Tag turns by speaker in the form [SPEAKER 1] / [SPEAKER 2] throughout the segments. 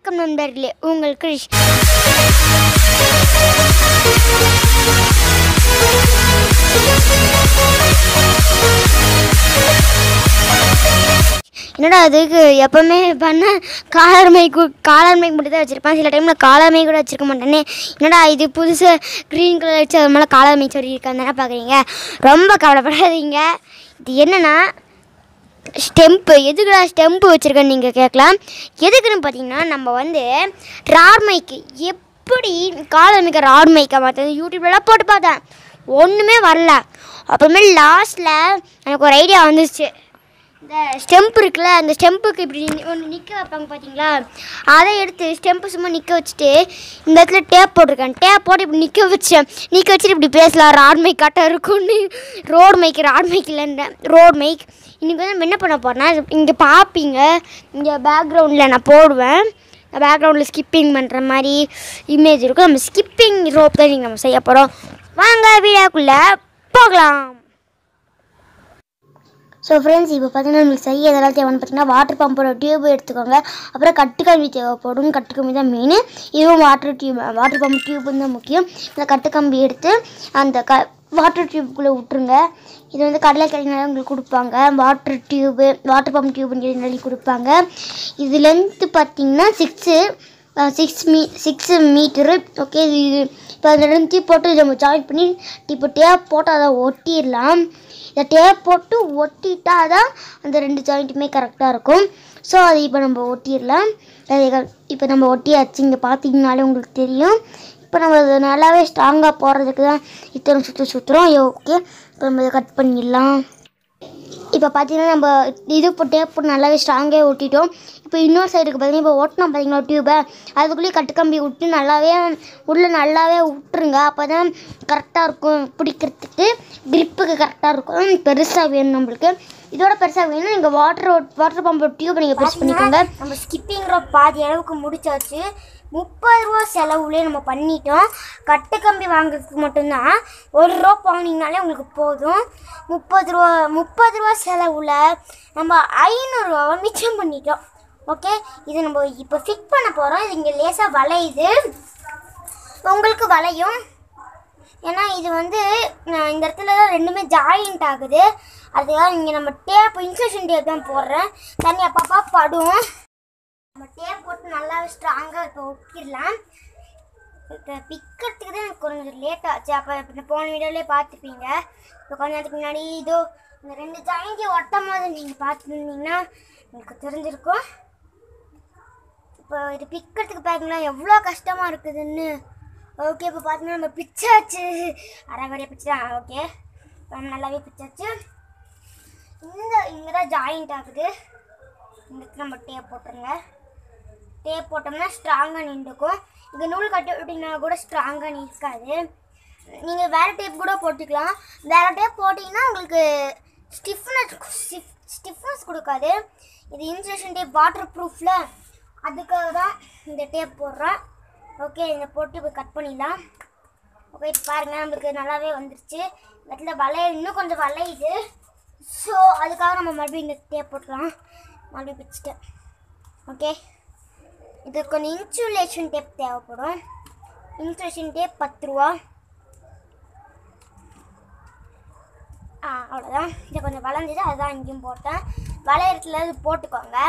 [SPEAKER 1] வணக்கம் நண்பர்களே உங்கள் கிரிஷ் என்னடா அதுக்கு எப்பவுமே பண்ண காலர் மைக் காலர் மைக் மட்டும் தான் வச்சுருப்பேன் சில டைமில் காலர் மைக் கூட வச்சுருக்க மாட்டேனே என்னடா இது புதுசாக க்ரீன் கலர் வச்சு அது மேலே காலர் மைக் சொல்லியிருக்காங்க தானே பார்க்குறீங்க ரொம்ப கவலைப்படாதீங்க இது என்னென்னா ஸ்டெம்ப்பு எதுக்குடா ஸ்டெம்ப்பு வச்சுருக்கேன்னு நீங்கள் கேட்கலாம் எதுக்குன்னு பார்த்தீங்கன்னா நம்ம வந்து ராட் மைக்கு எப்படி காலர் மைக்கை ராட் மைக்கை மாற்றது யூடியூப்லலாம் போட்டு பார்த்தேன் ஒன்றுமே வரல அப்புறமே லாஸ்ட்டில் எனக்கு ஒரு ஐடியா வந்துச்சு இந்த ஸ்டெம்ப் இருக்குல்ல அந்த ஸ்டெம்புக்கு இப்படி ஒன்று நிற்க வைப்பாங்க பார்த்தீங்களா அதை எடுத்து ஸ்டெம்பு சும்மா நிற்க வச்சுட்டு இந்த இடத்துல டேப் போட்டிருக்கேன் டேப் போட்டு இப்படி நிற்க வச்சேன் நிற்க வச்சுட்டு இப்படி பேசலாம் ராட் மைக் கரெக்டாக இருக்கும்னு ரோடு மைக் ராட் மைக் இல்லைன்ற ரோடு மைக் இன்றைக்கி வந்து நம்ம என்ன பண்ண போறேன்னா இங்கே பார்ப்பீங்க இங்கே பேக்ரவுண்டில் நான் போடுவேன் பேக்ரவுண்டில் ஸ்கிப்பிங் பண்ணுற மாதிரி இமேஜ் இருக்கும் நம்ம ஸ்கிப்பிங் ரோப் தான் நீங்கள் நம்ம செய்ய போகிறோம் வாங்க வீடியோக்குள்ளே போகலாம் ஸோ ஃப்ரெண்ட்ஸ் இப்போ பார்த்தீங்கன்னா நம்மளுக்கு செய்ய எதெல்லாம் தேவைன்னு பார்த்தீங்கன்னா வாட்டர் பம்போட டியூப் எடுத்துக்கோங்க அப்புறம் கட்டுக்கம்பி தேவைப்படும் கட்டுக்கம்பி தான் மெயின் இதுவும் water tube water pump tube தான் முக்கியம் இந்த கட்டுக்கம்பி எடுத்து அந்த க வாட்டர் டியூப்குள்ளே விட்டுருங்க இது வந்து கடலைக்கிழங்கு உங்களுக்கு கொடுப்பாங்க வாட்டர் டியூபு வாட்டர் பம்ப் டியூப்னு சொல்லி கொடுப்பாங்க இது லென்த்து பார்த்தீங்கன்னா six six m six metre okay இது இப்போ அந்த ரெண்டு டீ போட்டு இதை நம்ம ஜாயின் பண்ணி இப்போ டேப் போட்டு அதை ஒட்டிடலாம் இதை டேப் போட்டு ஒட்டிட்டா தான் அந்த ரெண்டு ஜாயிண்ட்டுமே கரெக்டாக இருக்கும் ஸோ அதை இப்போ நம்ம ஒட்டிடலாம் இப்போ நம்ம ஒட்டியாச்சு இங்கே பார்த்தீங்கனாலே உங்களுக்கு தெரியும் இப்போ நம்ம அது நல்லாவே ஸ்ட்ராங்காக போடுறதுக்கு தான் இத்தனை சுற்று சுற்றுறோம் ஓகே இப்போ நம்ம இதை கட் பண்ணிடலாம் இப்போ பார்த்தீங்கன்னா நம்ம இது இப்போ டேப் போட்டு நல்லாவே ஸ்ட்ராங்கே ஒட்டிட்டோம் இப்போ இன்னொரு சைடுக்கு பார்த்தீங்கன்னா இப்போ ஓட்டினோம் பார்த்தீங்களா டியூபை அதுக்குள்ளேயே கட்டுக்கம்பி விட்டு நல்லாவே உள்ளே நல்லாவே விட்டுருங்க அப்போ தான் கரெக்டாக இருக்கும் பிடிக்கிறதுக்கு gripக்கு கரெக்டாக இருக்கும் பெருசாக வேணும் நம்மளுக்கு இதோட பெருசாக வேணும் நீங்கள் வாட்டர் வாட்டர் பம்பு டியூப் நீங்கள் ப்ரெஸ் பண்ணிக்கோங்க நம்ம ஸ்கிப்பிங் ரோப் பாதி அளவுக்கு முடிச்சாச்சு முப்பது ரூபா செலவுலேயே நம்ம பண்ணிட்டோம் கட்டுக்கம்பி வாங்குறதுக்கு மட்டும்தான் ஒரு ரோப் வாங்கினீங்கனாலே உங்களுக்கு போதும் முப்பது ரூபா முப்பது ரூபா செலவில் நம்ம ஐநூறுரூவாவை மிச்சம் பண்ணிட்டோம் ஓகே இது நம்ம இப்போ ஃபிட் பண்ண போகிறோம் இது இங்கே லேசாக வளையுது உங்களுக்கு வளையும் ஏன்னா இது வந்து நான் இந்த இடத்துல தான் ரெண்டுமே ஜாயிண்ட் ஆகுது அதுக்காக இங்கே நம்ம டேப் இன்செக்ஷன் டேப் தான் போடுறேன் தண்ணி அப்பப்போ படும் நம்ம டேப் போட்டு நல்லாவே ஸ்ட்ராங்காக இப்போ ஒட்டிடலாம் இப்போ பிக்கிறதுக்கு தான் எனக்கு கொஞ்சம் லேட் ஆச்சு அப்போ இப்போ போன வீடியோலேயே பார்த்துப்பீங்க இப்போ கொஞ்ச நேரத்துக்கு முன்னாடி இதோ இந்த ரெண்டு ஜாயிண்ட்டையும் ஒட்டும் போது நீங்கள் பார்த்துருந்தீங்கன்னா உங்களுக்கு தெரிஞ்சிருக்கும் இப்போ இது பிக்கிறதுக்கு பார்த்தீங்கன்னா எவ்வளோ கஷ்டமாக இருக்குதுன்னு ஓகே இப்போ பார்த்தீங்கன்னா நம்ம பிச்சாச்சு அரைவரைய பிச்சு தான் ஓகே நம்ம நல்லாவே பிச்சாச்சு இந்த இங்கே தான் ஜாயிண்ட் ஆகுது இந்த இடத்துல நம்ம டேப் போட்டுருங்க டேப் போட்டோம்னா ஸ்ட்ராங்காக நின்றுக்கும் இங்கே நூல் கட்டி விட்டிங்கன்னா கூட ஸ்ட்ராங்காக நிற்காது நீங்கள் வேறு டேப் கூட போட்டுக்கலாம் வேறு டேப் போட்டிங்கன்னா உங்களுக்கு ஸ்டிஃப்னஸ் ஸ்டிஃப்னஸ் கொடுக்காது இது இன்சுலேஷன் டேப் வாட்டர் ப்ரூஃபில் அதுக்காக தான் இந்த டேப் போடுறோம் ஓகே இதை போட்டு இப்போ கட் பண்ணிடலாம் ஓகே இப்போ பாருங்கள் நம்மளுக்கு நல்லாவே வந்துருச்சு இந்த இடத்துல வளைய இன்னும் கொஞ்சம் வளையுது ஸோ அதுக்காக நம்ம மறுபடியும் இந்த டேப் போட்டுக்கலாம் மறுபடியும் பிடிச்சிட்டேன் ஓகே இது கொஞ்சம் இன்சுலேஷன் டேப் தேவைப்படும் இன்சுலேஷன் டேப் பத்து ரூபா ஆ அவ்வளோதான் இது கொஞ்சம் வளைஞ்சது அதுதான் இங்கேயும் போட்டேன் வளையறதுல இது போட்டுக்கோங்க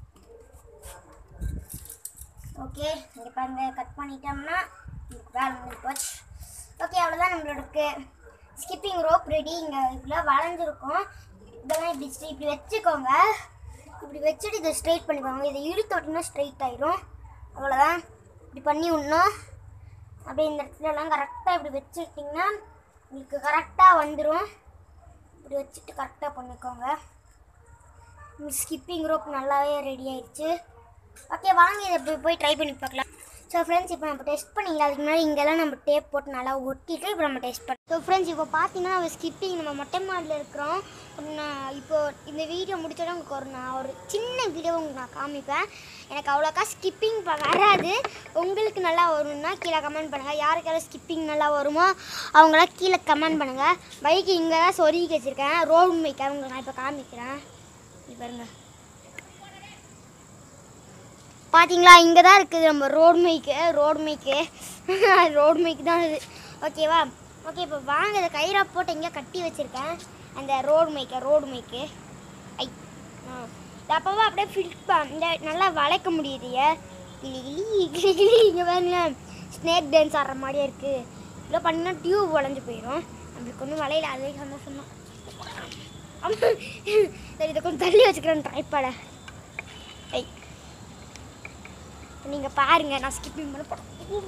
[SPEAKER 1] ஓகே இங்கே பாருங்க கட் பண்ணிட்டோம்னா உங்களுக்கு வேலை முடிஞ்சு போச்சு ஓகே அவ்வளோதான் நம்மளோட ஸ்கிப்பிங் ரோப் ரெடி இங்கே இவ்வளோ வளைஞ்சிருக்கும் இதெல்லாம் இப்படி ஸ்ட்ரெ- இப்படி வச்சுக்கோங்க இப்படி வச்சுட்டு இதை ஸ்ட்ரைட் பண்ணிக்கோங்க இதை இழுத்து விட்டிங்கன்னா ஸ்ட்ரைட் ஆயிரும் அவ்வளோதான் இப்படி பண்ணி விடணும் அப்படியே இந்த இடத்துலலாம் கரெக்டாக இப்படி வச்சுக்கிட்டிங்கன்னா உங்களுக்கு கரெக்டாக வந்துடும் இப்படி வச்சுட்டு கரெக்டாக பண்ணிக்கோங்க ஸ்கிப்பிங் ரோப் நல்லாவே ரெடி ஆயிடுச்சு ஓகே வாங்க இதை போய் போய் ட்ரை பண்ணி பார்க்கலாம் ஸோ ஃப்ரெண்ட்ஸ் இப்போ நம்ம டெஸ்ட் பண்ணிக்கலாம் அதுக்கு முன்னாடி இங்கெல்லாம் நம்ம டேப் போட்டு நல்லா ஒட்டிட்டு இப்போ நம்ம டெஸ்ட் பண்ணோம் ஸோ ஃப்ரெண்ட்ஸ் இப்போ பார்த்தீங்கன்னா நம்ம ஸ்கிப்பிங் நம்ம மொட்டை மாடியில் இருக்கிறோம் நான் இப்போ இந்த வீடியோ முடிச்சோட உங்களுக்கு ஒரு நான் ஒரு சின்ன வீடியோ உங்களுக்கு நான் காமிப்பேன் எனக்கு அவ்வளோக்கா ஸ்கிப்பிங் வராது உங்களுக்கு நல்லா வரும்னா கீழே கமெண்ட் பண்ணுங்கள் யாருக்கு யாரும் ஸ்கிப்பிங் நல்லா வருமோ அவங்களாம் கீழே கமெண்ட் பண்ணுங்கள் பைக்கு இங்கே தான் சொருகி வச்சுருக்கேன் ரோடு மைக்கை உங்களுக்கு நான் இப்போ காமிக்கிறேன் இது பாருங்க பார்த்தீங்களா இங்கே தான் இருக்குது நம்ம rod mic rod mic rod mic தான் இது ஓகேவா ஓகே இப்போ வாங்க இதை கயிறா போட்டு எங்கேயோ கட்டி வச்சுருக்கேன் அந்த ரோடு மைக்கை ரோடு மைக்கு ஐ ஆ இது அப்போவா அப்படியே ஃபிட் இந்த நல்லா வளைக்க முடியுது கிளி கிளி கிளி கிளி இங்கே பாருங்க ஸ்னேக் டான்ஸ் ஆடுற மாதிரியே இருக்குது இல்லை பண்ணினா டியூப் உடஞ்சி போயிடும் நம்மளுக்கு ஒன்றும் வளையல அதே சந்தோஷம் தான் ஆமா. சரி இதை கொஞ்சம் தள்ளி வச்சுக்கிறேன் ட்ரைப்பாட ஐ நீங்கள் பாருங்க நான் ஸ்கிப்பிங் பண்ண போகிறேன்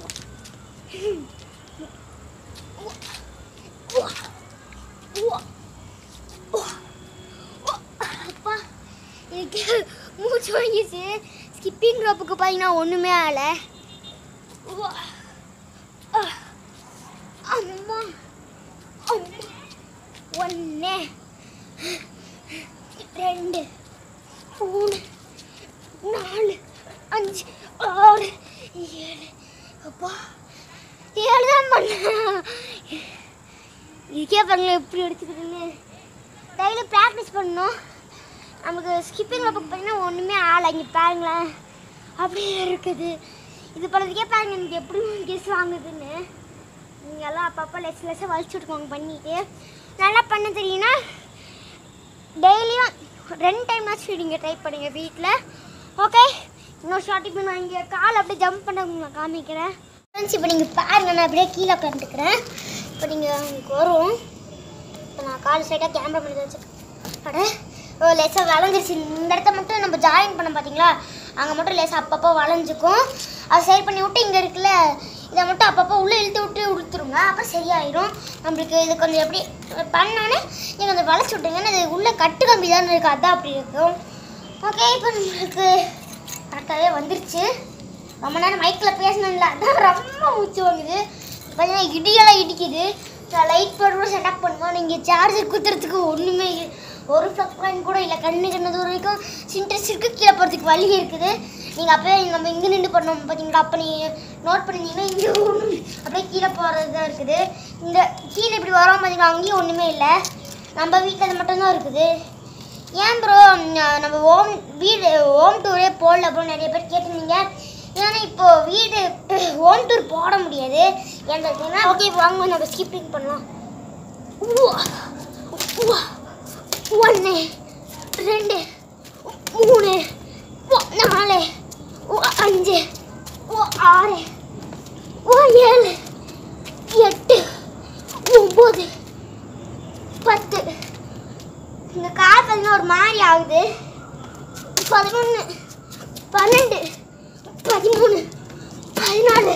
[SPEAKER 1] அப்பா எனக்கு மூச்சு வாங்கிச்சு ஸ்கிப்பிங் ரோப்புக்கு பார்த்தீங்கன்னா ஒன்றுமே ஆகலை உவா. ஆ. அம்மா அம்மா ஒன்று ரெண்டு மூணு நாலு அஞ்சு ஆறு ஏழு அப்பா ஏழு தான் பண்ணேன் இதுக்கே பாருங்களேன் எப்படி எடுத்துக்கிறேன்னு டெய்லி ப்ராக்டிஸ் பண்ணணும் நமக்கு ஸ்கிப்பிங் ரோப்புக்கு பார்த்தீங்கன்னா ஒன்றுமே ஆளை இங்கே பாருங்களேன் அப்படியே இருக்குது இது பண்ணதுக்கே பாருங்க எனக்கு எப்படி கெஸ் வாங்குதுன்னு நீங்கள் எல்லாம் அப்பப்போ லெஸ் லெஸ்ஸாக வலிச்சு விட்டுக்கோங்க பண்ணிட்டு நல்லா பண்ண தெரியும்னா டெய்லியும் ரெண்டு டைம்னாச்சும் நீங்கள் ட்ரை பண்ணுங்க வீட்டில் ஓகே இன்னொரு ஷார்ட் பண்ணி வாங்கி கால் அப்படியே ஜம்ப் பண்ண நான் காமிக்கிறேன் ஃப்ரெண்ட்ஸ் இப்போ நீங்கள் பாருங்க நான் அப்படியே கீழே உட்காந்துக்கிறேன் இப்போ நீங்கள் உங்களுக்கு வரும் இப்போ நான் கால் சைடாக கேமரா பண்ணி வச்சுருக்கேன் அட ஓ லேசாக வளைஞ்சிருச்சு இந்த இடத்த மட்டும் நம்ம ஜாயின் பண்ண பார்த்தீங்களா அங்கே மட்டும் லேசாக அப்பப்போ வளைஞ்சிக்கும் அதை சரி பண்ணி விட்டு இங்கே இருக்குல்ல இதை மட்டும் அப்பப்போ உள்ளே இழுத்து விட்டு உடுத்துருங்க அப்போ சரியாயிடும் நம்மளுக்கு இது கொஞ்சம் எப்படி பண்ணோன்னே நீங்கள் கொஞ்சம் வளைச்சி விட்டுங்கன்னா இது உள்ளே கட்டு கம்பி தானே இருக்குது அதான் அப்படி இருக்கும் ஓகே இப்போ நம்மளுக்கு கரெக்டாகவே வந்துருச்சு ரொம்ப நேரம் மைக்கில் பேசணும்ல அதான் ரொம்ப மூச்சு வாங்குது பார்த்தீங்கன்னா இடியெல்லாம் இடிக்குது நான் லைட் போட்டு கூட செட்டப் பண்ணுவோம் நீங்கள் சார்ஜர் குத்துறதுக்கு ஒன்றுமே இல்ல. ஒரு ஃப்ளக் பாயிண்ட் கூட இல்லை கண்ணு கண்ணு தூரம் வரைக்கும் சின்ட்ரெஸ் இருக்குது கீழே போகிறதுக்கு வழி இருக்குது நீங்கள் அப்போயே நம்ம இங்கே நின்று பண்ணோம் பார்த்தீங்களா அப்போ நீங்கள் நோட் பண்ணிங்கன்னா இங்கே ஒன்று அப்படியே கீழே போகிறது தான் இருக்குது இந்த கீழே இப்படி வரோம் பார்த்தீங்கன்னா அங்கேயும் ஒன்றுமே இல்லை நம்ம வீட்டில் அது மட்டும்தான் இருக்குது ஏன் ப்ரோ நம்ம ஹோம் வீடு ஹோம் டூரே போடல ப்ரோ நிறைய பேர் கேட்டிருந்தீங்க ஏன்னா இப்போ வீடு ஹோம் டூர் போட முடியாது ஏன்னா ஓகே வாங்க நம்ம ஸ்கிப்பிங் பண்ணலாம் ஒன்று ரெண்டு மூணு ஓ, நாலு ஓ, அஞ்சு ஓ, ஆறு ஓ, ஏழு எட்டு ஒம்பது பத்து இந்த கால் பார்த்தீங்கன்னா ஒரு மாதிரி ஆகுது பதினொன்று பன்னெண்டு பதிமூணு பதினாலு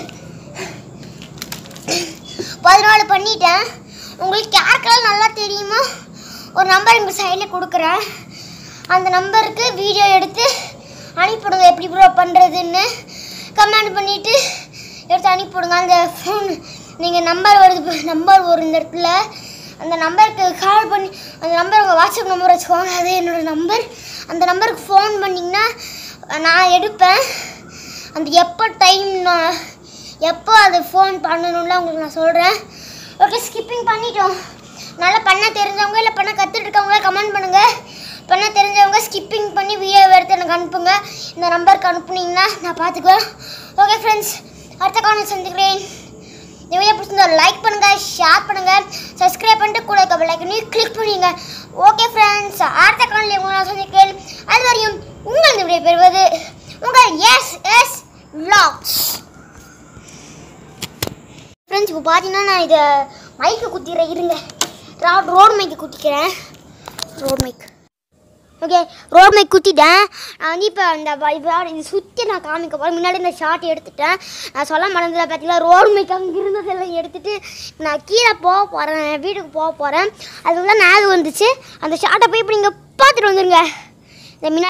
[SPEAKER 1] பதினாலு பண்ணிட்டேன் உங்களுக்கு யாருக்கெல்லாம் நல்லா தெரியுமோ ஒரு நம்பர் எங்கள் சைடில் கொடுக்குறேன் அந்த நம்பருக்கு வீடியோ எடுத்து அனுப்பிவிடுங்க எப்படி ப்ரோ பண்ணுறதுன்னு கமெண்ட் பண்ணிவிட்டு எடுத்து அனுப்பிவிடுங்க அந்த ஃபோன் நீங்கள் நம்பர் வருது நம்பர் வரும் இந்த இடத்துல அந்த நம்பருக்கு கால் பண்ணி அந்த நம்பர் உங்கள் வாட்ஸ்அப் நம்பர் வச்சுக்கோங்க அது என்னோடய நம்பர் அந்த நம்பருக்கு ஃபோன் பண்ணிங்கன்னா நான் எடுப்பேன் அந்த எப்போ டைம் நான் எப்போ அது ஃபோன் பண்ணணும்ல உங்களுக்கு நான் சொல்கிறேன் ஓகே ஸ்கிப்பிங் பண்ணிட்டோம் நல்லா பண்ண தெரிஞ்சவங்க இல்லை பண்ண கற்றுட்டு இருக்கவங்கள கமெண்ட் பண்ணுங்கள் பண்ண தெரிஞ்சவங்க ஸ்கிப்பிங் பண்ணி வீடியோ எடுத்து எனக்கு அனுப்புங்க இந்த நம்பருக்கு அனுப்புனீங்கன்னா நான் பார்த்துக்குவேன் ஓகே ஃப்ரெண்ட்ஸ் அடுத்த காரணம் சந்திக்கிறேன் இந்த வீடியோ பிடிச்சிருந்தா லைக் பண்ணுங்க ஷேர் பண்ணுங்க சப்ஸ்கிரைப் பண்ணிட்டு கூட இருக்க பெல் ஐக்கனையும் கிளிக் பண்ணுங்க ஓகே ஃப்ரெண்ட்ஸ் அடுத்த காணொலி உங்களை நான் சந்திக்கிறேன் அது வரையும் உங்கள் இந்த விடை பெறுவது உங்கள் எஸ் எஸ் vlogs ஃப்ரெண்ட்ஸ் இப்போ பார்த்தீங்கன்னா நான் இதை மைக்கு குத்திடுறேன் இருங்க ரோடு மைக்கு குத்திக்கிறேன் rod mic okay rod mic குத்திட்டேன் நான் வந்து இப்போ அந்த வ- இப்போ இது சுற்றி நான் காமிக்க போகிறேன் முன்னாடி இந்த ஷார்ட் எடுத்துட்டேன் நான் சொல்ல மறந்துல பார்த்தீங்களா ரோடு மைக் அங்கே இருந்ததெல்லாம் எடுத்துட்டு நான் கீழே போக போகிறேன் வீட்டுக்கு போக போகிறேன் அதுக்குள்ள ஞாபகம் வந்துச்சு அந்த ஷார்ட்டை போய் இப்போ நீங்கள் பார்த்துட்டு வந்துருங்க இந்த முன்னாடி